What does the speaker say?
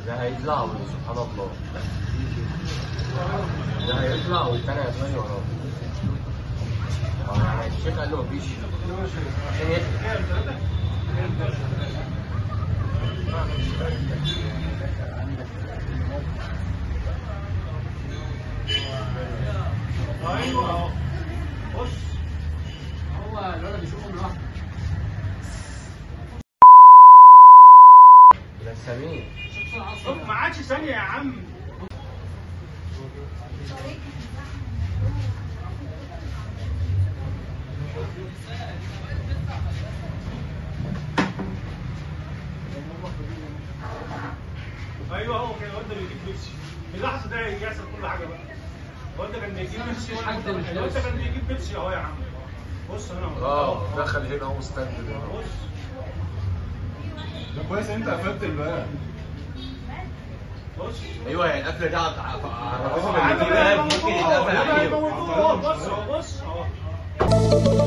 ده هيطلع سبحان الله ده هيطلع والتاني هيطلع وراه اه يعني الشيخ قال له مفيش عشان يطلع ايوه اهو بص هو الولد بيشوفهم لوحده ملثمين شوف ما عادش ثانيه يا عم ايوه هو كده الواد ده بيجيب بيبسي في اللحظه ده يحصل كل حاجه بقى الواد ده كان بيجيب بيبسي مفيش حد مش الواد ده كان بيجيب بيبسي اهو يا عم بص هنا اهو اه دخل هنا اهو ستاند ده بص ده كويس ان انت قفلت الباب بص ايوه هي القفله دي على على آه، الراجل اللي عم بيجيب ممكن يتقفل هيموتوه عليه هيموتوه بص اهو بص اهو